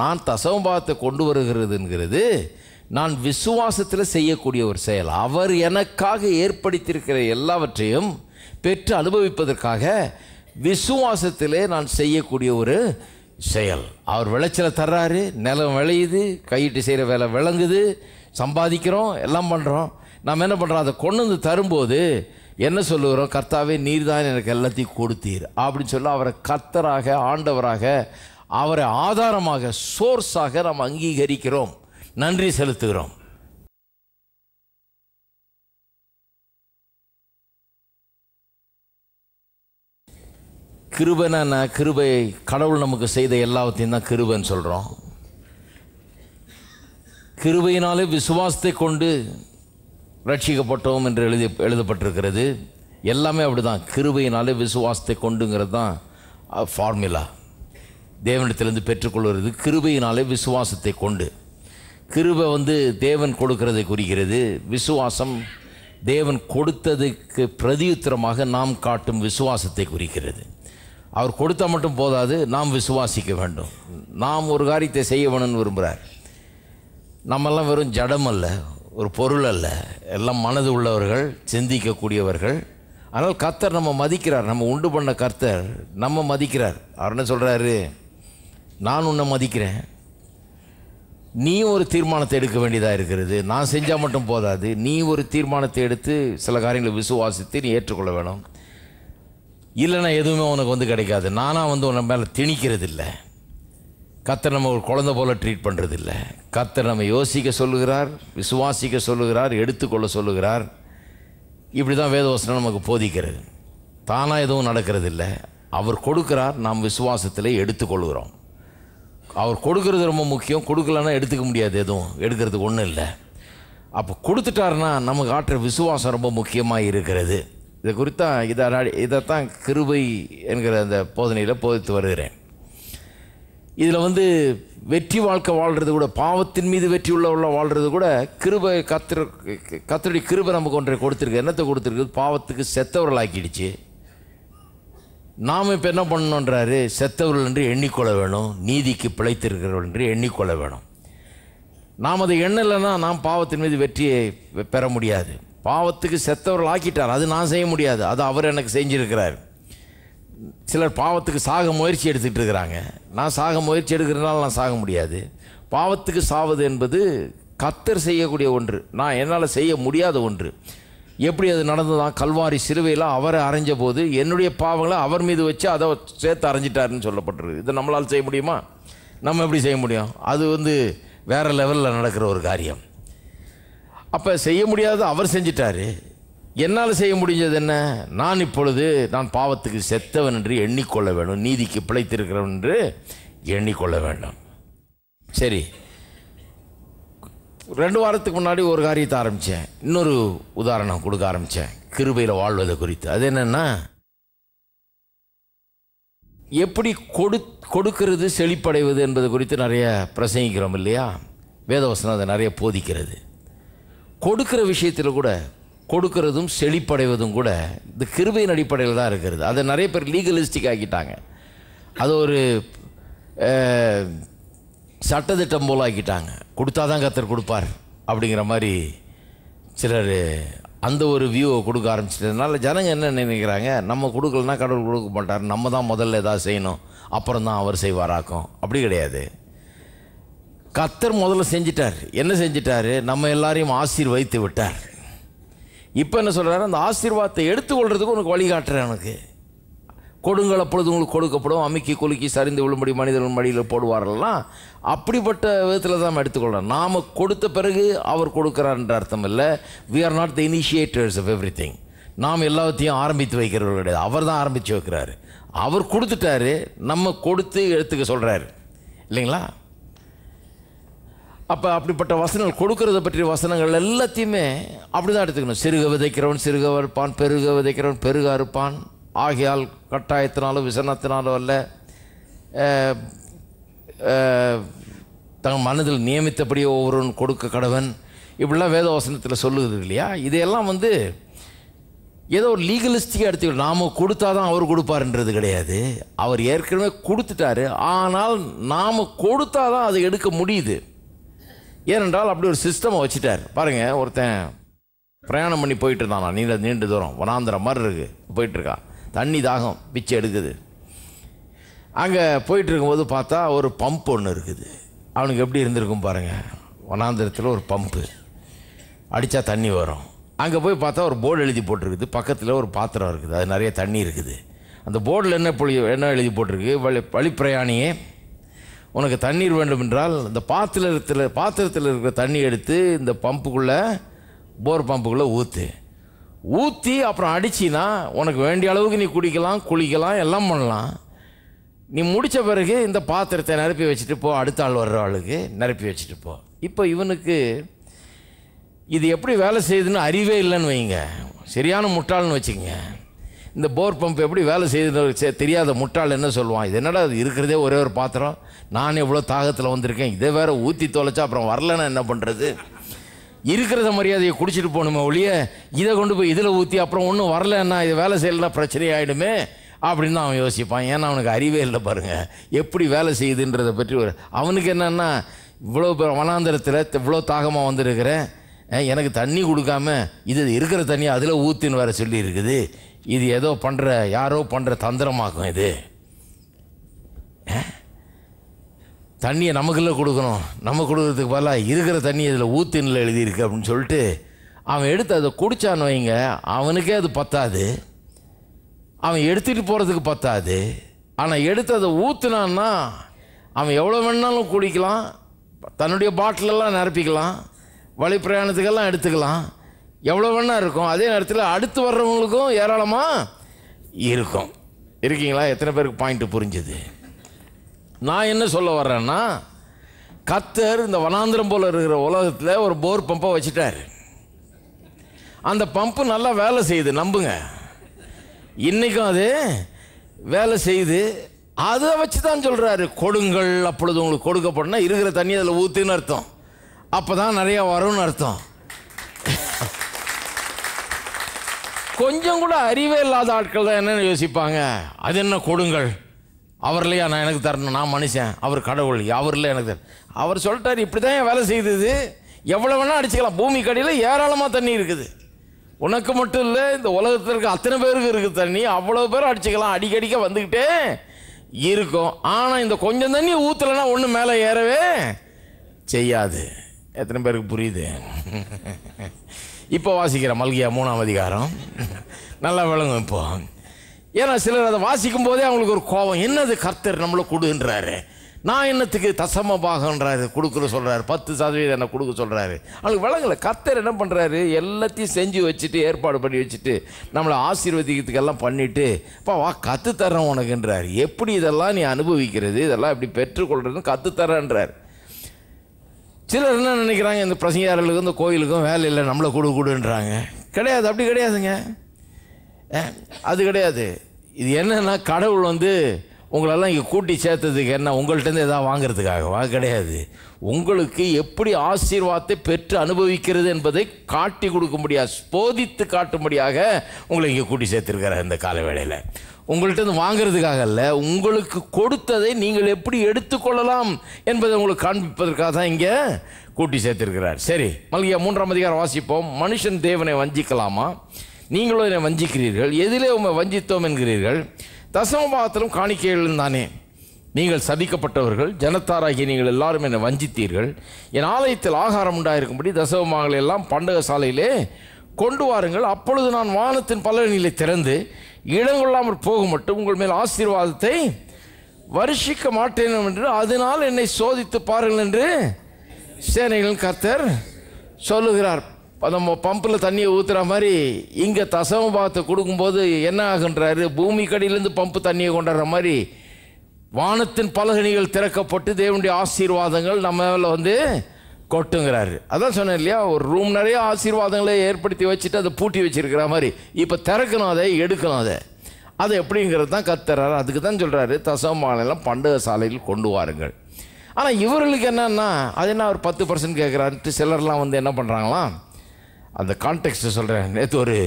நான் தசமபாவத்தை கொண்டு வருகிறதுங்கிறது நான் விசுவாசத்தில் செய்யக்கூடிய ஒரு செயல் அவர் எனக்காக ஏற்படுத்தியிருக்கிற எல்லாவற்றையும் பெற்று அனுபவிப்பதற்காக விசுவாசத்திலே நான் செய்யக்கூடிய ஒரு செயல் அவர் விளைச்சலை தர்றாரு நிலம் விளையுது கையிட்டு செய்கிற வேலை விளங்குது சம்பாதிக்கிறோம் எல்லாம் பண்ணுறோம் நாம் என்ன பண்ணுறோம் அதை கொண்டு வந்து தரும்போது என்ன சொல்லுகிறோம் கர்த்தாவே நீர் தான் எனக்கு எல்லாத்தையும் கொடுத்தீர் அப்படின்னு சொல்லி அவரை கர்த்தராக ஆண்டவராக அவரை ஆதாரமாக சோர்ஸாக நாம் அங்கீகரிக்கிறோம் நன்றி செலுத்துகிறோம் கிருபைனா என்ன கிருபை கடவுள் நமக்கு செய்த எல்லாவற்றையும் தான் கிருபைன்னு சொல்கிறோம் கிருபையினாலே விசுவாசத்தை கொண்டு ரட்சிக்கப்பட்டோம் என்று எழுதி எழுதப்பட்டிருக்கிறது எல்லாமே அப்படிதான் கிருபையினாலே விசுவாசத்தை கொண்டுங்கிறது தான் ஃபார்முலா தேவனிடத்திலிருந்து பெற்றுக்கொள்வது கிருபையினாலே விசுவாசத்தை கொண்டு கிருபை வந்து தேவன் கொடுக்கிறதை குறிக்கிறது விசுவாசம் தேவன் கொடுத்ததுக்கு பிரதியுத்தரமாக நாம் காட்டும் விசுவாசத்தை குறிக்கிறது அவர் கொடுத்தா மட்டும் போதாது நாம் விசுவாசிக்க வேண்டும் நாம் ஒரு காரியத்தை செய்ய வேணும்னு விரும்புகிறார் நம்மெல்லாம் வெறும் ஜடம் அல்ல ஒரு பொருள் அல்ல எல்லாம் மனது உள்ளவர்கள் சிந்திக்கக்கூடியவர்கள் ஆனால் கர்த்தர் நம்ம மதிக்கிறார் நம்ம உண்டு பண்ண கர்த்தர் நம்ம மதிக்கிறார் அவர் என்ன சொல்கிறாரு நான் உன்னை மதிக்கிறேன் நீயும் ஒரு தீர்மானத்தை எடுக்க வேண்டியதாக இருக்கிறது நான் செஞ்சால் மட்டும் போதாது நீ ஒரு தீர்மானத்தை எடுத்து சில காரியங்களை விசுவாசித்து நீ ஏற்றுக்கொள்ள வேணும் இல்லைன்னா எதுவுமே உனக்கு வந்து கிடைக்காது நானாக வந்து உன்னை மேலே திணிக்கிறது இல்லை கர்த்தர் நம்ம ஒரு குழந்தை போல ட்ரீட் பண்ணுறது இல்லை கர்த்தர் நம்ம யோசிக்க சொல்லுகிறார் விசுவாசிக்க சொல்லுகிறார் எடுத்துக்கொள்ள சொல்லுகிறார் இப்படி தான் வேதவசனம் நமக்கு போதிக்கிறது தானாக எதுவும் நடக்கிறது இல்லை அவர் கொடுக்கிறார் நாம் விசுவாசத்தில் எடுத்துக்கொள்கிறோம் அவர் கொடுக்கறது ரொம்ப முக்கியம் கொடுக்கலன்னா எடுத்துக்க முடியாது எதுவும் எடுக்கிறதுக்கு ஒன்றும் இல்லை அப்போ கொடுத்துட்டாருன்னா நமக்கு ஆற்ற விசுவாசம் ரொம்ப முக்கியமாக இருக்கிறது இதை குறித்தான் இதை அடி- இதைத்தான் கிருபை என்கிற அந்த போதனையில் போதித்து வருகிறேன் இதில் வந்து வெற்றி வாழ்க்கை வாழ்கிறது கூட பாவத்தின் மீது வெற்றி உள்ள உள்ள வாழ்கிறது கூட கிருபை கத்திர கத்தருடைய கிருபை நமக்கு ஒன்றை கொடுத்துருக்கு என்னத்தை கொடுத்துருக்கு பாவத்துக்கு செத்தவர்களாக்கிடுச்சு நாம் இப்போ என்ன பண்ணணுன்றாரு செத்தவர்கள் என்று எண்ணிக்கொள்ள வேணும் நீதிக்கு பிழைத்திருக்கிறவர்கள் என்று எண்ணிக்கொள்ள வேணும் நாம் அதை எண்ணலைன்னா நாம் பாவத்தின் மீது வெற்றியை பெ- பெற முடியாது பாவத்துக்கு செத்தவர்கள் ஆக்கிட்டார் அது நான் செய்ய முடியாது அது அவர் எனக்கு செஞ்சிருக்கிறார் சிலர் பாவத்துக்கு சாக முயற்சி எடுத்துக்கிட்டு இருக்கிறாங்க நான் சாக முயற்சி எடுக்கிறதுனால நான் சாக முடியாது பாவத்துக்கு சாவது என்பது கத்தர் செய்யக்கூடிய ஒன்று நான் என்னால் செய்ய முடியாத ஒன்று எப்படி அது நடந்ததான் கல்வாரி சிலுவையில் அவரை அரைஞ்ச போது என்னுடைய பாவங்களை அவர் மீது வச்சு அதை சேர்த்து அரைஞ்சிட்டாருன்னு சொல்லப்பட்டிருக்கு இது நம்மளால் செய்ய முடியுமா நம்ம எப்படி செய்ய முடியும் அது வந்து வேறு லெவலில் நடக்கிற ஒரு காரியம் அப்போ செய்ய முடியாத அவர் செஞ்சிட்டாரு என்னால் செய்ய முடிஞ்சது என்ன நான் இப்பொழுது நான் பாவத்துக்கு செத்தவன் என்று எண்ணிக்கொள்ள வேண்டும் நீதிக்கு பிழைத்திருக்கிறவன் என்று எண்ணிக்கொள்ள வேண்டும் சரி ரெண்டு வாரத்துக்கு முன்னாடி ஒரு காரியத்தை ஆரம்பித்தேன் இன்னொரு உதாரணம் கொடுக்க ஆரம்பித்தேன் கிருபையில் வாழ்வதை குறித்து அது என்னென்னா எப்படி கொடு கொடுக்கிறது செழிப்படைவது என்பது குறித்து நிறைய பிரசங்கிக்கிறோம் இல்லையா வேதவசனம் அதை நிறைய போதிக்கிறது கொடுக்கிற விஷயத்தில் கூட கொடுக்கிறதும் செழிப்படைவதும் கூட இந்த கிருபையின் அடிப்படையில் தான் இருக்கிறது அதை நிறைய பேர் லீகலிஸ்டிக் ஆக்கிட்டாங்க அது ஒரு அஹ், சட்டத்திட்டம் போல் ஆக்கிட்டாங்க கொடுத்தா தான் கத்தர் கொடுப்பார் அப்படிங்கிற மாதிரி சிலர் அந்த ஒரு வியூவை கொடுக்க ஆரம்பிச்சிட்டதுனால ஜனங்க என்ன நினைக்கிறாங்க நம்ம கொடுக்கலனா கடவுள் கொடுக்க மாட்டார் நம்ம தான் முதல்ல ஏதாவது செய்யணும் அப்புறம் தான் அவர் செய்வாராக்கும் அப்படி கிடையாது கத்தர் முதல்ல செஞ்சிட்டார் என்ன செஞ்சிட்டாரு நம்ம எல்லாரையும் ஆசீர்வதித்து விட்டார் இப்போ என்ன சொல்றாரு அந்த ஆசீர்வாதத்தை எடுத்துக்கொள்றதுக்கு உனக்கு வழிகாட்டுறேன் எனக்கு கொடுங்கள் அப்பொழுது உங்களுக்கு கொடுக்கப்படும் அமுக்கி குலுக்கி சரிந்து விழும்படி மனிதர்கள் மடியில் போடுவாரெல்லாம் அப்படிப்பட்ட விதத்தில் தான் நம்ம எடுத்துக்கொள்ளலாம் நாம் கொடுத்த பிறகு அவர் கொடுக்குறார்ன்ற அர்த்தம் இல்லை we are not the initiators of everything நாம் எல்லாத்தையும் ஆரம்பித்து வைக்கிறவர் கிடையாது அவர் தான் ஆரம்பித்து வைக்கிறாரு அவர் கொடுத்துட்டாரு நம்ம கொடுத்து எடுத்துக்க சொல்கிறாரு இல்லைங்களா அப்போ அப்படிப்பட்ட வசனங்கள் கொடுக்கறத பற்றிய வசனங்கள் எல்லாத்தையுமே அப்படி தான் எடுத்துக்கணும் சிறுக விதைக்கிறவன் சிறுக இருப்பான் பெருக விதைக்கிறவன் பெருக இருப்பான் ஆகையால் கட்டாயத்தினாலோ விசனத்தினாலோ அல்ல அஹ், அஹ், தன் மனதில் நியமித்தபடியே ஒவ்வொருவன் கொடுக்க கடவன் இப்படிலாம் வேத வசனத்தில் சொல்லுது இல்லையா இதையெல்லாம் வந்து ஏதோ ஒரு லீகலிஸ்டிக்காக எடுத்துக்கணும் நாம் கொடுத்தா தான் அவர் கொடுப்பாருன்றது கிடையாது அவர் ஏற்கனவே கொடுத்துட்டாரு ஆனால் நாம் கொடுத்தா தான் அதை எடுக்க முடியுது ஏனென்றால் அப்படி ஒரு சிஸ்டமை வச்சுட்டார் பாருங்கள் ஒருத்தன் பிரயாணம் பண்ணி போயிட்டு இருந்தானா நீண்ட நீண்ட தூரம் வனாந்திரம் மாதிரி இருக்கு போயிட்டு இருக்கான் தண்ணி தாகம் பிச்சை எடுக்குது அங்கே போயிட்டு இருக்கும்போது பார்த்தா ஒரு பம்ப் ஒன்று இருக்குது அவனுக்கு எப்படி இருந்திருக்கும் பாருங்கள் வனாந்திரத்தில் ஒரு பம்பு அடித்தா தண்ணி வரும் அங்கே போய் பார்த்தா ஒரு போர்டு எழுதி போட்டிருக்குது பக்கத்தில் ஒரு பாத்திரம் இருக்குது அது நிறைய தண்ணி இருக்குது அந்த போர்டில் என்ன புளி என்ன எழுதி போட்டிருக்கு வழி வழிப்பிரயாணியே உனக்கு தண்ணீர் வேண்டும் என்றால் இந்த பாத்திரத்தில் பாத்திரத்தில் இருக்கிற தண்ணி எடுத்து இந்த பம்புக்குள்ளே போர் பம்புக்குள்ளே ஊற்று ஊற்றி அப்புறம் அடிச்சின்னா உனக்கு வேண்டிய அளவுக்கு நீ குடிக்கலாம் குளிக்கலாம் எல்லாம் பண்ணலாம் நீ முடித்த பிறகு இந்த பாத்திரத்தை நிரப்பி வச்சுட்டு போ அடுத்த ஆள் வர்ற ஆளுக்கு நிரப்பி வச்சுட்டு போ இப்போ இவனுக்கு இது எப்படி வேலை செய்யுதுன்னு அறிவே இல்லைன்னு வைங்க சரியான முட்டாள்னு வச்சுக்கங்க இந்த போர் பம்ப் எப்படி வேலை செய்யுதுன்னு செ- தெரியாத முட்டாள் என்ன சொல்லுவான் இது என்னடா இது இருக்கிறதே ஒரே ஒரு பாத்திரம் நான் எவ்வளோ தாகத்தில் வந்திருக்கேன் இதை வேற ஊற்றி தொலைச்சா அப்புறம் வரலன்னா என்ன பண்ணுறது இருக்கிறத மரியாதையை குடிச்சிட்டு போகணுமே ஒழிய இதை கொண்டு போய் இதில் ஊற்றி அப்புறம் ஒன்றும் வரலன்னா இது வேலை செய்யலைன்னா பிரச்சனை ஆகிடுமே அப்படின்னு தான் அவன் யோசிப்பான் ஏன்னா அவனுக்கு அறிவே இல்லை பாருங்க எப்படி வேலை செய்யுதுன்றதை பற்றி ஒரு அவனுக்கு என்னன்னா இவ்வளோ பெ- வனாந்தரத்தில் இவ்வளோ தாகமாக வந்திருக்கிறேன் அஹ், எனக்கு தண்ணி கொடுக்காம இது இருக்கிற தண்ணி அதில் ஊற்றுன்னு வேற சொல்லி இருக்குது இது ஏதோ பண்ணுற யாரோ பண்ணுற தந்திரமாக்கும் இது தண்ணியை நமக்குள்ள கொடுக்கணும் நம்ம கொடுக்கறதுக்கு பதிலாக இருக்கிற தண்ணி இதில் ஊத்துனில் எழுதியிருக்கு அப்படின்னு சொல்லிட்டு அவன் எடுத்து அதை குடிச்சான்னு வைங்க அவனுக்கே அது பத்தாது அவன் எடுத்துகிட்டு போகிறதுக்கு பத்தாது ஆனால் எடுத்து அதை ஊற்றுனான்னா அவன் எவ்வளோ வேணாலும் குடிக்கலாம் தன்னுடைய பாட்டிலெல்லாம் நிரப்பிக்கலாம் வழி பிரயாணத்துக்கெல்லாம் எடுத்துக்கலாம் எவ்வளோ வேணா இருக்கும் அதே நேரத்தில் அடுத்து வர்றவங்களுக்கும் ஏராளமாக இருக்கும் இருக்கீங்களா எத்தனை பேருக்கு பாயிண்ட் புரிஞ்சுது நான் என்ன சொல்ல வர்றேன்னா கத்தர் இந்த வனாந்திரம் போல இருக்கிற உலகத்தில் ஒரு போர் பம்பை வச்சுட்டாரு அந்த பம்பு நல்லா வேலை செய்யுது நம்புங்க இன்னைக்கும் அது வேலை செய்யுது அதை வச்சு தான் சொல்கிறாரு கொடுங்கள் அப்பொழுது உங்களுக்கு கொடுக்கப்படனா இருக்கிற தண்ணி அதில் ஊற்றுன்னு அர்த்தம் அப்போ தான் நிறையா வரும்னு அர்த்தம் கொஞ்சம் கூட அறிவே இல்லாத ஆட்கள் தான் என்னென்னு யோசிப்பாங்க அது என்ன கொடுங்கள் அவர்லையா நான் எனக்கு தரணும் நான் மனுஷன் அவர் கடவுள் அவர்ல எனக்கு தரணும் அவர் சொல்லிட்டாரு இப்படி தான் வேலை செய்தது எவ்வளோ வேணால் அடிச்சுக்கலாம் பூமி கடியில் ஏராளமாக தண்ணி இருக்குது உனக்கு மட்டும் இல்லை இந்த உலகத்தில் இருக்க அத்தனை பேருக்கு இருக்குது தண்ணி அவ்வளோ பேர் அடிச்சுக்கலாம் அடிக்கடிக்க வந்துக்கிட்டே இருக்கும் ஆனால் இந்த கொஞ்சம் தண்ணி ஊற்றலைன்னா ஒன்றும் மேலே ஏறவே செய்யாது எத்தனை பேருக்கு புரியுது இப்போ வாசிக்கிற மல்கியா மூணாம் அதிகாரம் நல்லா விளங்கும் இப்போ ஏன்னா சிலர் அதை வாசிக்கும் போதே அவங்களுக்கு ஒரு கோபம் என்னது கர்த்தர் நம்மளை கொடுன்றாரு நான் என்னத்துக்கு தசம பாகன்றாரு கொடுக்குற சொல்றாரு பத்து சதவீதம் என்ன கொடுக்க சொல்றாரு அவங்களுக்கு விளங்கல கர்த்தர் என்ன பண்றாரு எல்லாத்தையும் செஞ்சு வச்சுட்டு ஏற்பாடு பண்ணி வச்சுட்டு நம்மளை ஆசீர்வதிக்கிறதுக்கு எல்லாம் பண்ணிட்டு அப்பா வா கத்து தர்றேன் உனக்குன்றாரு எப்படி இதெல்லாம் நீ அனுபவிக்கிறது இதெல்லாம் எப்படி பெற்றுக்கொள்றதுன்னு கத்து தரேன்றாரு சிலர் என்ன நினைக்கிறாங்க இந்த பிரசங்கியாரர்களுக்கும் இந்த கோயிலுக்கும் வேலை இல்லை நம்மளை கொடு கொடுன்றாங்க கிடையாது அப்படி கிடையாதுங்க அஹ், அது கிடையாது இது என்னன்னா கடவுள் வந்து உங்களெல்லாம் இங்கே கூட்டி சேர்த்ததுக்கு என்ன உங்கள்கிட்டருந்து எதாவது வாங்குறதுக்காகவா கிடையாது உங்களுக்கு எப்படி ஆசீர்வாதத்தை பெற்று அனுபவிக்கிறது என்பதை காட்டி கொடுக்கும்படியாக போதித்து காட்டும்படியாக உங்களை இங்கே கூட்டி சேர்த்துருக்கிறார் இந்த கால வேளையில் உங்கள்கிட்ட இருந்து வாங்குறதுக்காக அல்ல உங்களுக்கு கொடுத்ததை நீங்கள் எப்படி எடுத்துக்கொள்ளலாம் என்பதை உங்களுக்கு காண்பிப்பதற்காக தான் இங்கே கூட்டி சேர்த்திருக்கிறார் சரி மல்கியா மூன்றாம் அதிகாரம் வாசிப்போம் மனுஷன் தேவனை வஞ்சிக்கலாமா நீங்களும் என்னை வஞ்சிக்கிறீர்கள் எதிலே உண்மை வஞ்சித்தோம் என்கிறீர்கள் தசமபாகத்திலும் காணிக்கைகளும் தானே நீங்கள் சபிக்கப்பட்டவர்கள் ஜனத்தாராகிய நீங்கள் எல்லாரும் என்னை வஞ்சித்தீர்கள் என் ஆலயத்தில் ஆகாரம் உண்டாயிருக்கும்படி தசமபாகங்களை எல்லாம் பண்டக சாலையிலே கொண்டு வாருங்கள் அப்பொழுது நான் வானத்தின் பலனிலை திறந்து இடங்கொள்ளாமல் போக மட்டும் உங்கள் மேல் ஆசீர்வாதத்தை வருஷிக்க மாட்டேன் என்று அதனால் என்னை சோதித்து பாருங்கள் என்று சேனைகளின் கர்த்தர் சொல்லுகிறார் நம்ம பம்பில் தண்ணியை ஊற்றுற மாதிரி இங்கே தசம பாகத்தை கொடுக்கும்போது என்ன ஆகுன்றாரு பூமி கடியிலேருந்து பம்பு தண்ணியை கொண்டாடுற மாதிரி வானத்தின் பலகணிகள் திறக்கப்பட்டு தேவனுடைய ஆசீர்வாதங்கள் நம்ம மேல வந்து கொட்டுங்கிறாரு அதான் சொன்னேன் இல்லையா ஒரு ரூம் நிறைய ஆசீர்வாதங்களை ஏற்படுத்தி வச்சுட்டு அதை பூட்டி வச்சிருக்கிற மாதிரி இப்போ திறக்கணும் அதை எடுக்கணும் அதை அது எப்படிங்கிறது தான் கத்துறாரு அதுக்கு தான் சொல்கிறாரு தசமானெல்லாம் பண்டக சாலையில் கொண்டு வாருங்கள் ஆனால் இவர்களுக்கு என்னன்னா அது என்ன ஒரு பத்து பர்சன்ட் கேட்குறான்ட்டு சிலர்லாம் வந்து என்ன பண்ணுறாங்களாம் அந்த கான்டெக்ட்டை சொல்கிறேன் நேற்று ஒரு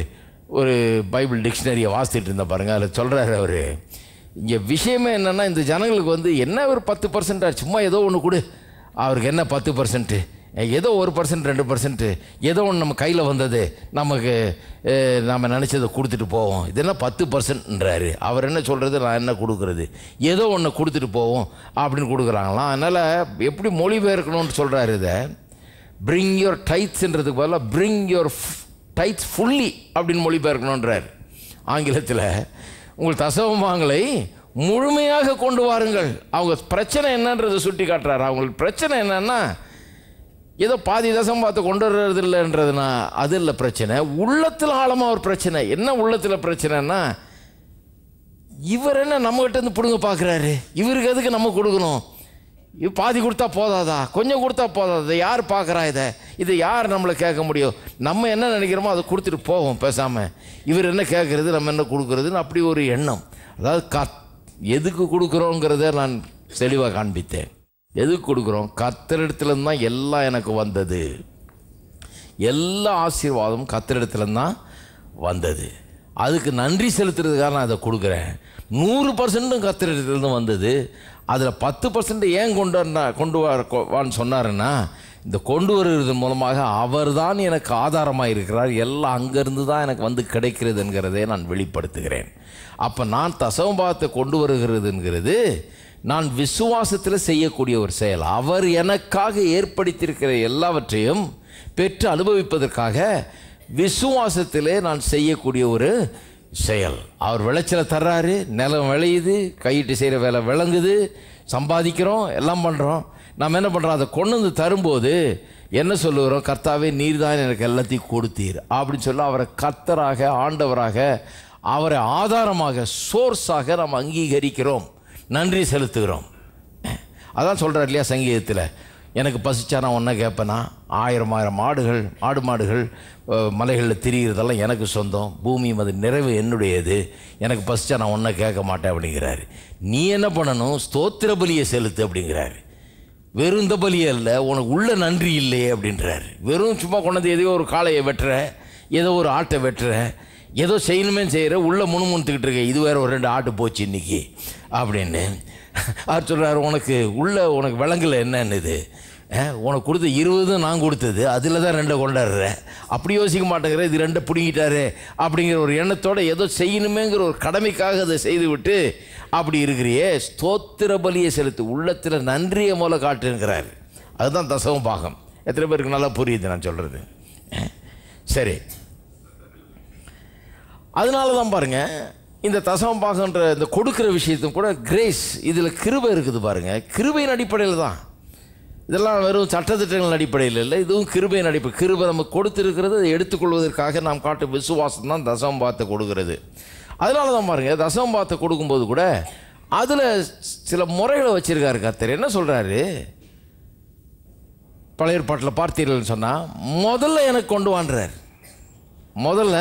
ஒரு பைபிள் டிக்ஷனரியை வாசித்துட்டு இருந்த பாருங்க அதில் சொல்கிறாரு அவர் இங்கே விஷயமே என்னென்னா இந்த ஜனங்களுக்கு வந்து என்ன ஒரு பத்து பர்சன்ட் சும்மா ஏதோ ஒன்று கொடு அவருக்கு என்ன பத்து பர்சன்ட்டு ஏதோ ஒரு பர்சன்ட் ரெண்டு பர்சன்ட்டு ஏதோ ஒன்று நம்ம கையில் வந்தது நமக்கு அஹ், நம்ம நினச்சதை கொடுத்துட்டு போவோம் இதெல்லாம் பத்து பர்சன்ட்ன்றாரு அவர் என்ன சொல்கிறது நான் என்ன கொடுக்குறது ஏதோ ஒன்று கொடுத்துட்டு போவோம் அப்படின்னு கொடுக்குறாங்களாம் அதனால் எப்படி மொழிபெயர்க்கணும்னு சொல்கிறாரு இதை பிரிங் யுவர் டைட்ஸ்ன்றதுக்கு பதிலாக பிரிங் யுவர் டைட்ஸ் ஃபுல்லி அப்படின்னு மொழிபெயர்க்கணுன்றார் ஆங்கிலத்தில் உங்கள் தசவமாங்களை முழுமையாக கொண்டு வாருங்கள் அவங்க பிரச்சனை என்னன்றதை சுட்டி காட்டுறாரு அவங்களுக்கு பிரச்சனை என்னன்னா ஏதோ பாதி தசம் பார்த்து கொண்டு வர்றது இல்லைன்றதுனா அது இல்லை பிரச்சனை உள்ளத்தில் ஆழமாக ஒரு பிரச்சனை என்ன உள்ளத்தில் பிரச்சனைன்னா இவர் என்ன நம்மகிட்ட இருந்து பிடுங்க பார்க்குறாரு இவருக்கு எதுக்கு நம்ம கொடுக்கணும் இது பாதி கொடுத்தா போதாதா கொஞ்சம் கொடுத்தா போதாதா யார் பார்க்குறா இதை இதை யார் நம்மளை கேட்க முடியும் நம்ம என்ன நினைக்கிறோமோ அதை கொடுத்துட்டு போவோம் பேசாமல் இவர் என்ன கேட்குறது நம்ம என்ன கொடுக்குறதுன்னு அப்படி ஒரு எண்ணம் அதாவது கத் எதுக்கு கொடுக்குறோங்கிறத நான் தெளிவாக காண்பித்தேன் எதுக்கு கொடுக்குறோம் கத்தரிடத்துலேருந்து தான் எல்லாம் எனக்கு வந்தது எல்லா ஆசீர்வாதமும் கத்தரிடத்துலேருந்து தான் வந்தது அதுக்கு நன்றி செலுத்துறதுக்காக நான் அதை கொடுக்குறேன் நூறு பர்சன்ட்டும் கத்திரிடத்துலேருந்து வந்தது அதில் பத்து பர்சன்ட் ஏன் கொண்டு வந்தா கொண்டு வர கொ- வான்னு சொன்னாருன்னா இந்த கொண்டு வருகிறது மூலமாக அவர் தான் எனக்கு ஆதாரமாக இருக்கிறார் எல்லாம் அங்கேருந்து தான் எனக்கு வந்து கிடைக்கிறது என்கிறதை நான் வெளிப்படுத்துகிறேன் அப்போ நான் தசவபாதத்தை கொண்டு வருகிறதுங்கிறது நான் விசுவாசத்தில் செய்யக்கூடிய ஒரு செயல் அவர் எனக்காக ஏற்படுத்தியிருக்கிற எல்லாவற்றையும் பெற்று அனுபவிப்பதற்காக விசுவாசத்திலே நான் செய்யக்கூடிய ஒரு செயல் அவர் விளைச்சலை தர்றாரு நிலம் விளையுது கையிட்டு செய்கிற வேலை விளங்குது சம்பாதிக்கிறோம் எல்லாம் பண்ணுறோம் நம்ம என்ன பண்ணுறோம் அதை கொண்டு வந்து தரும்போது என்ன சொல்லுகிறோம் கர்த்தாவே நீர் தான் எனக்கு எல்லாத்தையும் கொடுத்தீர் அப்படின்னு சொல்லி அவரை கர்த்தராக ஆண்டவராக அவரை ஆதாரமாக சோர்ஸாக நாம் அங்கீகரிக்கிறோம் நன்றி செலுத்துகிறோம் அதான் சொல்கிறார் இல்லையா சங்கீதத்தில் எனக்கு பசிச்சா நான் ஒன்றை கேட்பேனா ஆயிரம் ஆயிரம் மாடுகள் ஆடு மாடுகள் அஹ், மலைகளில் திரிகிறதெல்லாம் எனக்கு சொந்தம் பூமியும் அது நிறைவு என்னுடையது எனக்கு பசிச்சா நான் ஒன்றை கேட்க மாட்டேன் அப்படிங்கிறாரு நீ என்ன பண்ணணும் ஸ்தோத்திர பலியை செலுத்து அப்படிங்கிறாரு வெறும் இந்த பலியே இல்லை உனக்கு உள்ள நன்றி இல்லையே அப்படின்றாரு வெறும் சும்மா கொண்டது எதையோ ஒரு காளையை வெட்டுற ஏதோ ஒரு ஆட்டை வெட்டுற ஏதோ செய்யணுமே செய்கிற உள்ள முணுமுணுத்துக்கிட்டு இருக்க இது வேற ஒரு ரெண்டு ஆட்டு போச்சு இன்னைக்கு அப்படின்னு அவர் சொல்கிறாரு உனக்கு உள்ள உனக்கு விலங்குல என்னன்னு இது அஹ், உனக்கு கொடுத்த இருபதும் நான் கொடுத்தது அதில் தான் ரெண்டை கொண்டாடுற அப்படி யோசிக்க மாட்டேங்கிற இது ரெண்டை பிடுங்கிட்டாரு அப்படிங்கிற ஒரு எண்ணத்தோட ஏதோ செய்யணுமேங்கிற ஒரு கடமைக்காக அதை செய்து விட்டு அப்படி இருக்கிறியே ஸ்தோத்திர பலியை செலுத்து உள்ளத்தில் நன்றியை மூல காட்டுங்கிறார் அதுதான் தசவ பாகம் எத்தனை பேருக்கு நல்லா புரியுது நான் சொல்கிறது சரி அதனால தான் பாருங்க இந்த தசம பாகன்ற இந்த கொடுக்குற விஷயத்தும் கூட கிரேஸ் இதில் கிருபை இருக்குது பாருங்க கிருபையின் அடிப்படையில் தான் இதெல்லாம் வெறும் சட்டத்திட்டங்களின் அடிப்படையில் இல்லை இதுவும் கிருபையின் அடிப்படை கிருபை நமக்கு கொடுத்துருக்கிறது அதை எடுத்துக்கொள்வதற்காக நாம் காட்டும் விசுவாசம் தான் தசம பாகத்தை கொடுக்கிறது அதனால தான் பாருங்க தசம பாகத்தை கொடுக்கும்போது கூட அதில் சில முறைகளை வச்சிருக்காரு கர்த்தர் என்ன சொல்கிறாரு பழைய ஏற்பாட்டில் பார்த்தீர்கள்னு சொன்னால் முதல்ல எனக்கு கொண்டு வான்றார் முதல்ல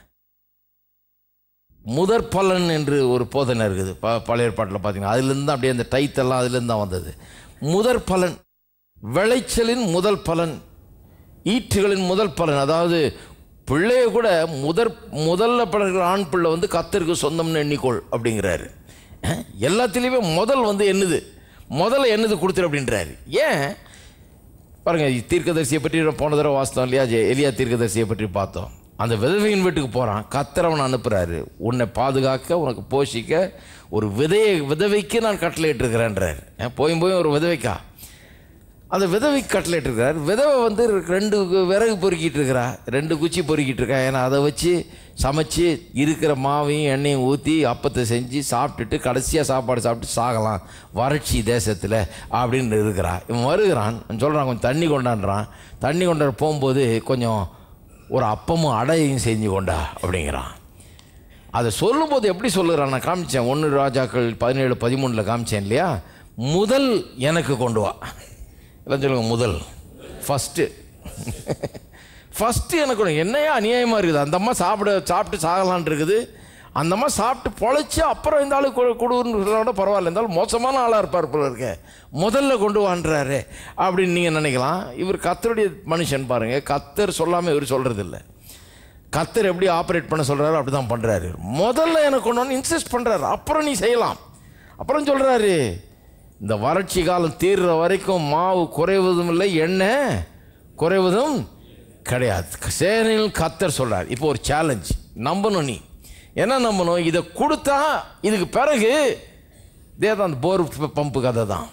முதற் பலன் என்று ஒரு போதனை இருக்குது ப பழைய ஏற்பாட்டில் பார்த்தீங்கன்னா அதுலேருந்து அப்படியே அந்த டைத்தெல்லாம் அதுலேருந்து தான் வந்தது முதற் பலன் விளைச்சலின் முதல் பலன் ஈற்றுகளின் முதல் பலன் அதாவது பிள்ளைய கூட முதற் முதல்ல பிறகு ஆண் பிள்ளை வந்து கத்தருக்கு சொந்தம்னு எண்ணிக்கொள் அப்படிங்கிறாரு அஹ், எல்லாத்துலேயுமே முதல் வந்து என்னது முதல்ல என்னது கொடுத்துரு அப்படின்றாரு ஏன் பாருங்க தீர்க்கதரிசியை பற்றி நம்ம போன தடவை வாசித்தோம் இல்லையா ஜெ- எலியா தீர்க்கதரிசியை பற்றி பார்த்தோம் அந்த விதவையின் வீட்டுக்கு போகிறான் கத்தரவன் அனுப்புகிறாரு உன்னை பாதுகாக்க உனக்கு போஷிக்க ஒரு விதையை விதவைக்கு நான் கட்டளையிட்டிருக்கிறேன்றார் ஏன் போயும் போய் ஒரு விதவைக்கா அந்த விதவை கட்டளையிட்டு இருக்கிறார் விதவை வந்து ரெண்டு விறகு பொறுக்கிட்டு இருக்கிறா ரெண்டு குச்சி பொறுக்கிட்டு இருக்கா ஏன்னா அதை வச்சு சமைச்சு இருக்கிற மாவையும் எண்ணெயும் ஊற்றி அப்பத்தை செஞ்சு சாப்பிட்டுட்டு கடைசியாக சாப்பாடு சாப்பிட்டு சாகலாம் வறட்சி தேசத்தில் அப்படின்னு இருக்கிறா இவன் வருகிறான் சொல்கிறான் கொஞ்சம் தண்ணி கொண்டாடுறான் தண்ணி கொண்டாட போகும்போது கொஞ்சம் ஒரு அப்பமும் அடையும் செஞ்சு கொண்டா அப்படிங்கிறான் அதை சொல்லும்போது எப்படி சொல்லுறான் நான் காமிச்சேன் ஒன்று ராஜாக்கள் பதினேழு பதிமூணில் காமிச்சேன் இல்லையா முதல் எனக்கு கொண்டு வா எல்லாம் சொல்லுங்க முதல் ஃபஸ்ட்டு ஃபஸ்ட்டு எனக்கு ஒன்று என்னையா அநியாயமாக இருக்குது அந்த அம்மா சாப்பிட சாப்பிட்டு சாகலான் இருக்குது அந்த அம்மா சாப்பிட்டு பொழைச்சி அப்புறம் இந்த ஆளு கொடு- கொடுன்னு கூட பரவாயில்ல இருந்தாலும் மோசமான ஆளாக இருப்பார் போல இருக்க முதல்ல கொண்டு வான்றாரு அப்படின்னு நீங்கள் நினைக்கலாம் இவர் கத்தருடைய மனுஷன் பாருங்கள் கத்தர் சொல்லாமல் இவர் சொல்கிறது இல்லை கத்தர் எப்படி ஆப்ரேட் பண்ண சொல்கிறாரோ அப்படி தான் பண்ணுறாரு முதல்ல எனக்கு கொண்டு வந்து இன்சிஸ்ட் பண்ணுறாரு அப்புறம் நீ செய்யலாம் அப்புறம் சொல்கிறாரு இந்த வறட்சி காலம் தீர்ற வரைக்கும் மாவு குறைவதும் இல்லை எண்ணெய் குறைவதும் கிடையாது சேனையில் கத்தர் சொல்கிறார் இப்போ ஒரு சேலஞ்ச் நம்பணும் நீ என்ன நம்பணும் இதை கொடுத்தா இதுக்கு பிறகு இதே தான் அந்த போர் பம்பு கதை தான்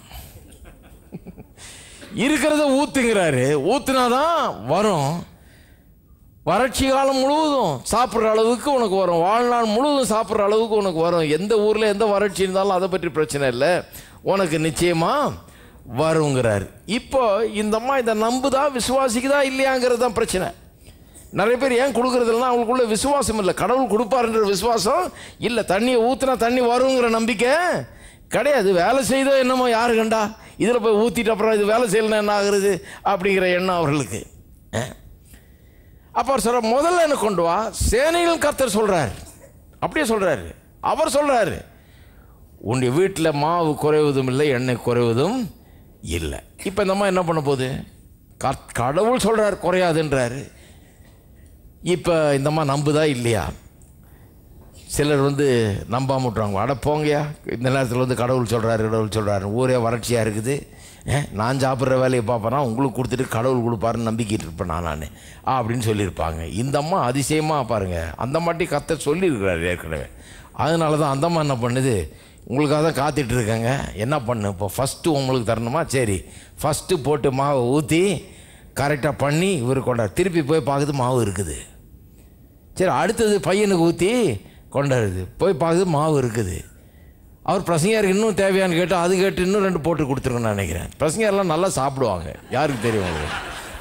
இருக்கிறத ஊத்துங்கிறாரு ஊத்துனாதான் வரும் வறட்சி காலம் முழுவதும் சாப்பிட்ற அளவுக்கு உனக்கு வரும் வாழ்நாள் முழுவதும் சாப்பிட்ற அளவுக்கு உனக்கு வரும் எந்த ஊரில் எந்த வறட்சி இருந்தாலும் அதை பற்றி பிரச்சனை இல்லை உனக்கு நிச்சயமா வருங்கிறார் இப்போ இந்த அம்மா இதை நம்புதா விசுவாசிக்குதா இல்லையாங்கிறது தான் பிரச்சனை நிறைய பேர் ஏன் கொடுக்குறதுலாம் அவங்களுக்குள்ள விசுவாசம் இல்லை கடவுள் கொடுப்பாருன்ற விசுவாசம் இல்லை தண்ணியை ஊற்றுனா தண்ணி வருங்கிற நம்பிக்கை கிடையாது வேலை செய்தோ என்னமோ யாரு கண்டா இதில் போய் ஊற்றிட்டு அப்புறம் இது வேலை செய்யலைன்னா என்ன ஆகுறது அப்படிங்கிற எண்ணம் அவர்களுக்கு அஹ். அப்போ அவர் சொல்ற முதல்ல என்ன கொண்டு வா சேனையில் கர்த்தர் சொல்றார் அப்படியே சொல்றாரு அவர் சொல்றாரு உன்னுடைய வீட்டில் மாவு குறைவதும் இல்லை எண்ணெய் குறைவதும் இல்லை இப்போ இந்த அம்மா என்ன பண்ண போகுது கர்- கடவுள் சொல்றார் குறையாதுன்றாரு இப்போ இந்த அம்மா நம்புதா இல்லையா சிலர் வந்து நம்பாம விட்றாங்க அட போங்கயா இந்த நேரத்தில் வந்து கடவுள் சொல்கிறாரு கடவுள் சொல்கிறாரு ஊரே வறட்சியாக இருக்குது ஏன், நான் சாப்பிட்ற வேலையை பார்ப்பேனா உங்களுக்கு கொடுத்துட்டு கடவுள் கொடுப்பாருன்னு நம்பிக்கிட்டு இருப்பேன் நான் நான் அப்படின்னு சொல்லியிருப்பாங்க இந்த அம்மா அதிசயமாக பாருங்க அந்த மாட்டி கத்த சொல்லியிருக்கிறாரு ஏற்கனவே அதனால தான் அந்த அம்மா என்ன பண்ணுது உங்களுக்காக தான் காத்துட்டு இருக்கேங்க என்ன பண்ணு இப்போ ஃபஸ்ட்டு உங்களுக்கு தரணுமா சரி ஃபஸ்ட்டு போட்டு மாவை ஊற்றி கரெக்டாக பண்ணி இவர் கொண்டார் திருப்பி போய் பார்க்குது மாவு இருக்குது சரி அடுத்தது பையனுக்கு ஊற்றி கொண்டாடுது போய் பார்க்குது மாவு இருக்குது அவர் பிரசங்கியாருக்கு இன்னும் தேவையான்னு கேட்டு அது கேட்டு இன்னும் ரெண்டு போட்டு கொடுத்துருக்கோன்னு நான் நினைக்கிறேன் பிரசங்கியாரெலாம் நல்லா சாப்பிடுவாங்க யாருக்கு தெரியும் உங்களுக்கு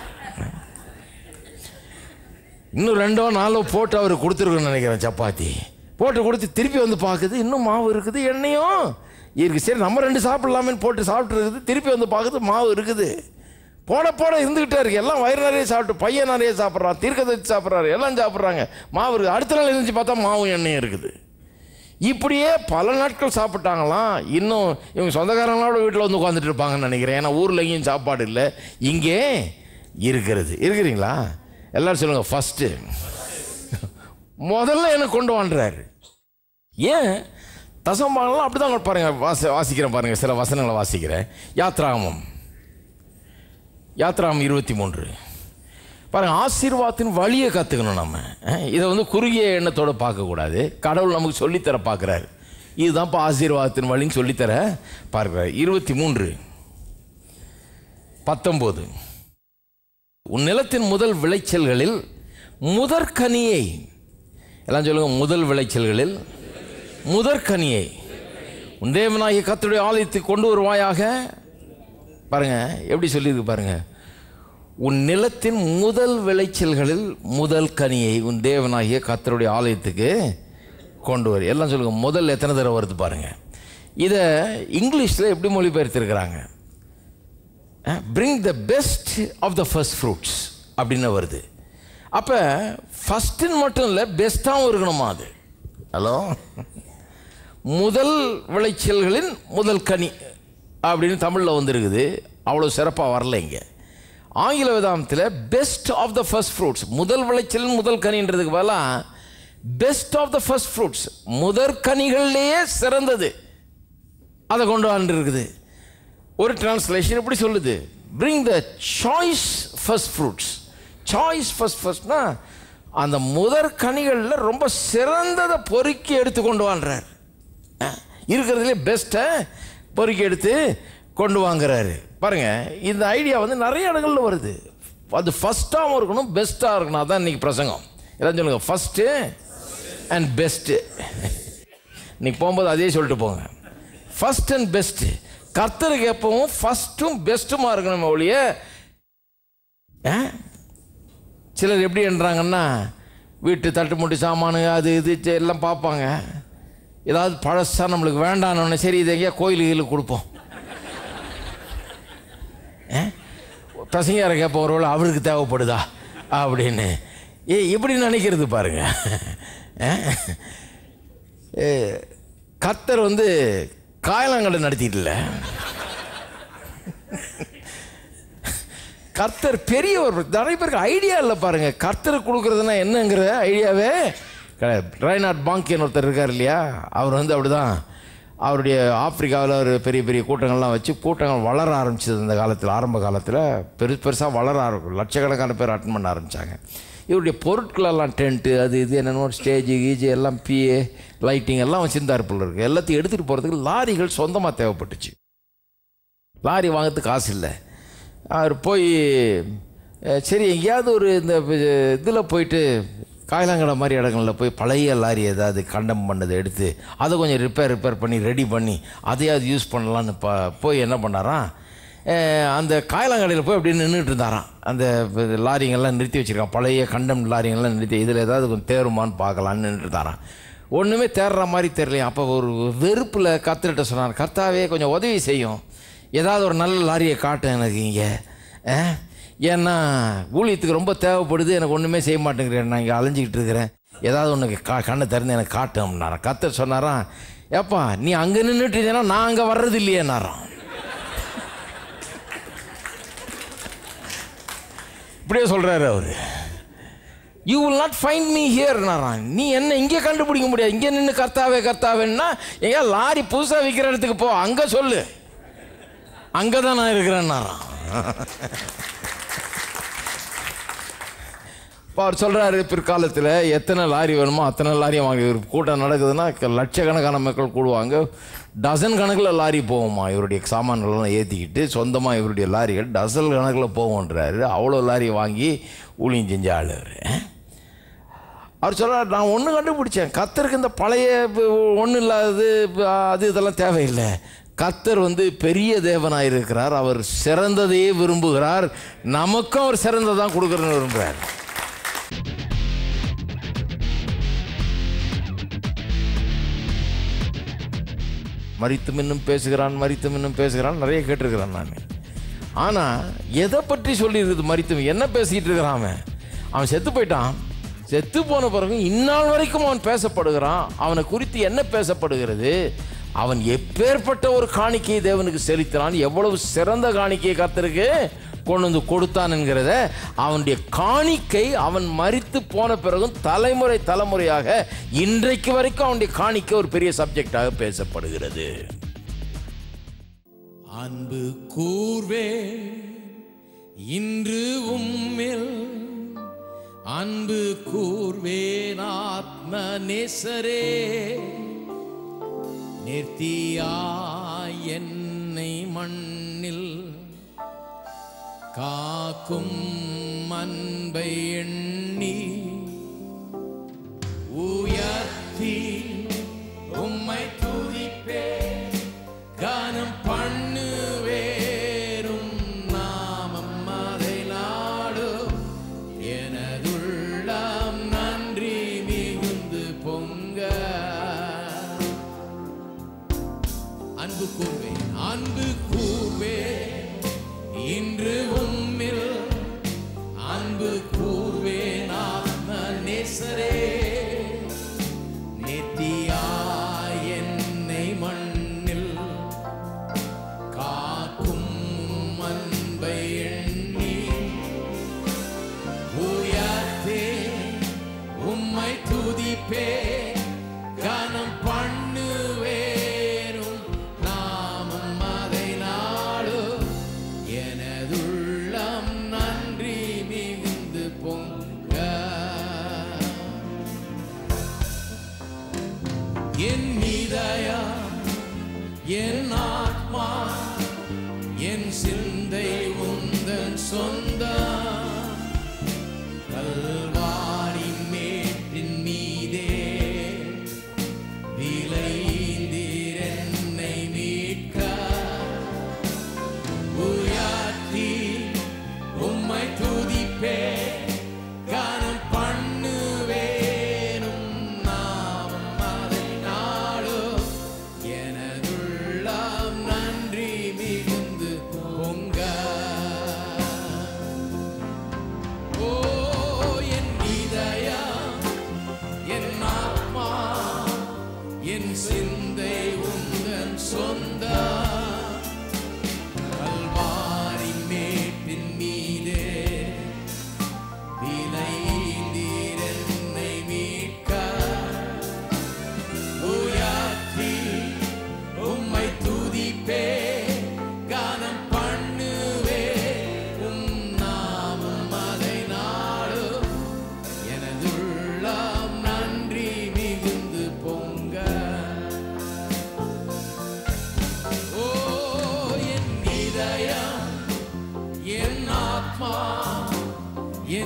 இன்னும் ரெண்டோ நாலோ போட்டு அவர் கொடுத்துருக்கோன்னு நினைக்கிறேன் சப்பாத்தி போட்டு கொடுத்து திருப்பி வந்து பார்க்குது இன்னும் மாவு இருக்குது எண்ணெயும் இருக்கு சரி நம்ம ரெண்டு சாப்பிடலாமேன்னு போட்டு சாப்பிட்டு இருக்குது திருப்பி வந்து பார்க்குது மாவு இருக்குது போட போட இருந்துக்கிட்டே இருக்கு எல்லாம் வயிறு நிறைய சாப்பிட்டு பையன் நிறைய சாப்பிட்றான் தீர்க்க தச்சு சாப்பிட்றாரு எல்லாம் சாப்பிட்றாங்க மாவு இருக்குது அடுத்த நாள் இருந்துச்சு பார்த்தா மாவும் எண்ணெயும் இருக்குது இப்படியே பல நாட்கள் சாப்பிட்டாங்களாம் இன்னும் இவங்க சொந்தக்காரங்களோட வீட்டில் வந்து உட்காந்துட்டு இருப்பாங்கன்னு நினைக்கிறேன் ஏன்னா ஊரில் எங்கேயும் சாப்பாடு இல்லை இங்கே இருக்கிறது இருக்கிறீங்களா எல்லாரும் சொல்லுங்க ஃபஸ்ட்டு முதல்ல எனக்கு கொண்டு வாண்டுறாரு ஏன் தசம்பாங்கலாம் அப்படி தான் பாருங்க வாசி வாசிக்கிறேன் பாருங்க சில வசனங்களை வாசிக்கிறேன் யாத்ராமம் யாத்ராமம் இருபத்தி மூன்று பாருங்க ஆசீர்வாதத்தின் வழியை கற்றுக்கணும் நம்ம அஹ், இதை வந்து குறுகிய எண்ணத்தோடு பார்க்கக்கூடாது கடவுள் நமக்கு சொல்லித்தர பார்க்குறாரு இதுதான் இப்போ ஆசீர்வாதத்தின் வழின்னு சொல்லித்தர பார்க்குறாரு இருபத்தி மூன்று பத்தொம்போது உன் நிலத்தின் முதல் விளைச்சல்களில் முதற்கனியை எல்லாம் சொல்லுங்க முதல் விளைச்சல்களில் முதற்கனியை உன் தேவனாகிய கர்த்தருடைய ஆலயத்துக்கு கொண்டு வருவாயாக பாருங்க எப்படி சொல்லியிருக்கு பாருங்க உன் நிலத்தின் முதல் விளைச்சல்களில் முதல் கனியை உன் தேவனாகிய கர்த்தருடைய ஆலயத்துக்கு கொண்டு வரு எல்லாம் சொல்லுங்க முதல் எத்தனை தடவை வருது பாருங்க இதை இங்கிலீஷில் எப்படி மொழிபெயர்த்திருக்கிறாங்க bring the best of the first fruits அப்படின்னு வருது அப்போ ஃபஸ்ட்டுன்னு மட்டும் இல்லை பெஸ்ட்டாகவும் இருக்கணுமா அது ஹலோ முதல் விளைச்சல்களின் முதல் கனி அப்படின்னு தமிழில் வந்திருக்குது அவ்வளோ சிறப்பாக வரல இங்கே ஆங்கில வேதாந்தத்தில் best of the first fruits முதல் விளைச்சலின் முதல் கனின்றதுக்கு பதிலாக best of the first fruits முதற் கனிகளிலேயே சிறந்தது அதை கொண்டு வந்து இருக்குது ஒரு டிரான்ஸ்லேஷன் இப்படி சொல்லுது bring the choice first fruits choice first ஃபர்ஸ்ட்னா அந்த முதற் கனிகளில் ரொம்ப சிறந்ததை பொறுக்கி எடுத்து கொண்டு வான்றார் அஹ், இருக்கிறதுலே பெஸ்ட்டை பொறுக்கி எடுத்து கொண்டு வாங்குறாரு பாருங்க இந்த ஐடியா வந்து நிறைய இடங்கள்ல வருது அது ஃபஸ்ட்டாகவும் இருக்கணும் பெஸ்ட்டாக இருக்கணும் அதான் இன்னைக்கு பிரசங்கம் எல்லாம் சொல்லுங்க ஃபஸ்ட்டு அண்ட் பெஸ்ட்டு இன்னைக்கு போகும்போது அதே சொல்லிட்டு போங்க ஃபர்ஸ்ட் அண்ட் பெஸ்ட்டு கர்த்தருக்கு எப்பவும் ஃபஸ்ட்டும் பெஸ்ட்டுமா இருக்கணும் ஒழிய ஆ? சிலர் எப்படி என்றாங்கன்னா வீட்டு தட்டு முட்டி சாமானு அது இது சே- எல்லாம் பார்ப்பாங்க ஏதாவது பழசா நம்மளுக்கு வேண்டான்னு சரி இதை எங்கேயா கோயில் கீழே கொடுப்போம் பசங்க கேட்ப ஒருவேளை அவருக்கு தேவைப்படுதா அப்படின்னு ஏ இப்படி நினைக்கிறது பாருங்க அஹ்? ஏ, கர்த்தர் வந்து காயலாங்கடை நடத்திட்டு இல்லை கர்த்தர் பெரியவர் நிறைய பேருக்கு ஐடியா இல்லை பாருங்க கர்த்தர் கொடுக்குறதுனா என்னங்கிற ஐடியாவே கிடையாது ரைனாட் பாங்கியன் ஒருத்தர் இருக்கார் இல்லையா அவர் வந்து அப்படிதான் அவருடைய ஆப்பிரிக்காவில் ஒரு பெரிய பெரிய கூட்டங்கள்லாம் வச்சு கூட்டங்கள் வளர ஆரம்பிச்சது அந்த காலத்தில் ஆரம்ப காலத்தில் பெரு பெருசாக வளர ஆரம்பிக்கும் லட்சக்கணக்கான பேர் அட்டன் பண்ண ஆரம்பித்தாங்க இவருடைய பொருட்களெல்லாம் டென்ட்டு அது இது என்னென்னோ ஸ்டேஜு கீஜு எல்லாம் பிஏ லைட்டிங் எல்லாம் வச்சுருந்தார் போல இருக்கு எல்லாத்தையும் எடுத்துகிட்டு போகிறதுக்கு லாரிகள் சொந்தமாக தேவைப்பட்டுச்சு லாரி வாங்கிறதுக்கு காசு இல்லை அவர் போய் அஹ், சரி எங்கேயாவது ஒரு இந்த இதில் போயிட்டு காயலாங்கடை மாதிரி இடங்களில் போய் பழைய லாரி ஏதாவது கண்டம் பண்ணதை எடுத்து அதை கொஞ்சம் ரிப்பேர் ரிப்பேர் பண்ணி ரெடி பண்ணி அதையாவது யூஸ் பண்ணலான்னு ப போய் என்ன பண்ணாராம் அஹ், அந்த காயலாங்கடையில் போய் அப்படியே நின்றுட்டு இருந்தாராம் அந்த இது லாரிங்கெல்லாம் நிறுத்தி வச்சுருக்கான் பழைய கண்டம் லாரிங்கெல்லாம் நிறுத்தி இதில் ஏதாவது கொஞ்சம் தேருமான்னு பார்க்கலான்னு நின்றுட்டு இருந்தாராம் ஒன்றுமே தேடுற மாதிரி தெரியலையா அப்போ ஒரு வெறுப்பில் கத்துக்கிட்ட சொன்னார் கர்த்தாவே கொஞ்சம் உதவி செய்யும் ஏதாவது ஒரு நல்ல லாரியை காட்டு எனக்கு இங்கே ஏன்னா ஊழியத்துக்கு ரொம்ப தேவைப்படுது எனக்கு ஒன்றுமே செய்ய மாட்டேங்கிறேன் நான் இங்கே அலைஞ்சிக்கிட்டு இருக்கிறேன் ஏதாவது ஒன்று கா கண்ணை திறந்து எனக்கு காட்டும்னாராம் கத்தர் சொன்னாராம் ஏப்பா நீ அங்கே நின்றுட்டு இருந்தேன்னா நான் அங்கே வர்றது இல்லையேனாராம் இப்படியே சொல்கிறாரு அவர் you will not find me ஹியர்னாரான் நீ என்ன இங்கே கண்டுபிடிக்க முடியாது இங்கே நின்று கர்த்தாவே கர்த்தாவேன்னா எங்கேயா லாரி புதுசாக விற்கிற இடத்துக்கு போ அங்கே சொல்லு அங்கே தான் நான் இருக்கிறேன்னாரான் இப்போ அவர் சொல்கிறாரு பிற்காலத்தில் எத்தனை லாரி வேணுமோ அத்தனை லாரியை வாங்கி ஒரு கூட்டம் நடக்குதுன்னா க- லட்சக்கணக்கான மக்கள் கூடுவாங்க டசன் கணக்கில் லாரி போகுமா இவருடைய சாமான்களெல்லாம் ஏற்றிக்கிட்டு சொந்தமாக இவருடைய லாரிகள் டசன் கணக்கில் போகும்ன்றாரு அவ்வளோ லாரி வாங்கி ஊழியம் செஞ்ச ஆள் அவரு. அவர் சொல்கிறார் நான் ஒன்று கண்டுபிடிச்சேன் கத்தருக்கு இந்த பழைய ஒன்றும் இல்லாதது இப்ப அது இதெல்லாம் தேவையில்லை கத்தர் வந்து பெரிய தேவனாக இருக்கிறார் அவர் சிறந்ததையே விரும்புகிறார் நமக்கும் அவர் சிறந்ததான் கொடுக்குறன்னு விரும்புகிறார் மரித்தும் இன்னும் பேசுகிறான் மரித்தும் இன்னும் பேசுகிறான் நிறைய கேட்டிருக்கிறேன் நான் ஆனால் எதை பற்றி சொல்லியிருக்குது மரித்தும் என்ன பேசிக்கிட்டு இருக்கிறான் அவன் அவன் செத்து போயிட்டான் செத்து போன பிறகு இந்நாள் வரைக்கும் அவன் பேசப்படுகிறான் அவனை குறித்து என்ன பேசப்படுகிறது அவன் எப்பேற்பட்ட ஒரு காணிக்கையை தேவனுக்கு செலுத்தினான் எவ்வளவு சிறந்த காணிக்கையை கர்த்தருக்கு கொண்டு வந்து கொடுத்தான் என்கிறத அவனுடைய காணிக்கை அவன் மரித்து போன பிறகும் தலைமுறை தலைமுறையாக இன்றைக்கு வரைக்கும் அவனுடைய காணிக்கை ஒரு பெரிய சப்ஜெக்டாக பேசப்படுகிறது அன்பு கூர்வே இன்று உம்மில் அன்பு கூர்வேன் ஆத்ம நேசரே நிறுத்தியாய் என்னை மண்ணில் காக்கும் அன்பை எண்ணி உயர்த்தி உம்மை துதிப்பே கானம் பண்ணுவேரும் நாமம் அதை நாடும் எனதுள்ளம் நன்றி மிகுந்து பொங்க அன்பு கூர்வேன் அன்பு கூர்வேன் இன்று உம்மில் அன்பு கூர்வேன் ஆத்ம நேசரே நித்தியாய் என்னை மண்ணில் காக்கும் அன்பை எண்ணி உயர்த்தே உம்மை துதிப்பே கனம் பண்ணுவேரும் நாமம் அதை நாடும் எனதுள்ளம் நன்றி மிகுந்து பொங்க என் இதயா என் ஆத்மா என் சிந்தை உந்தன் சொந்த கல்வாரி மேட்டின் மீதே விளைந்தீர் என்னை மீட்க உயர்த்தி உம்மை துதிப்பே கனம் பண்ணுவேனும் நாமம் அதை நாடும் எனதுள்ளம் நன்றி மிகுந்து பொங்க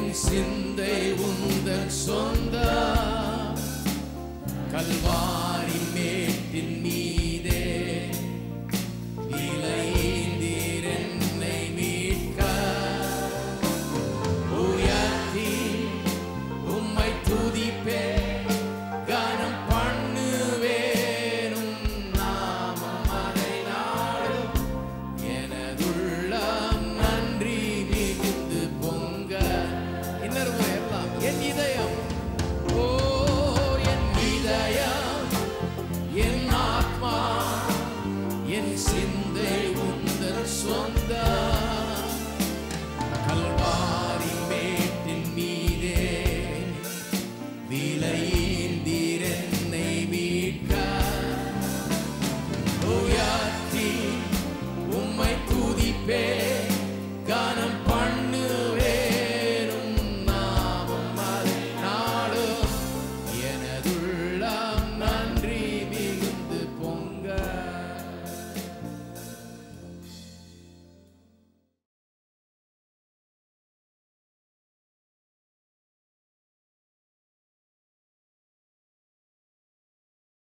என் சிந்தை உந்தன் சொந்த கல்வா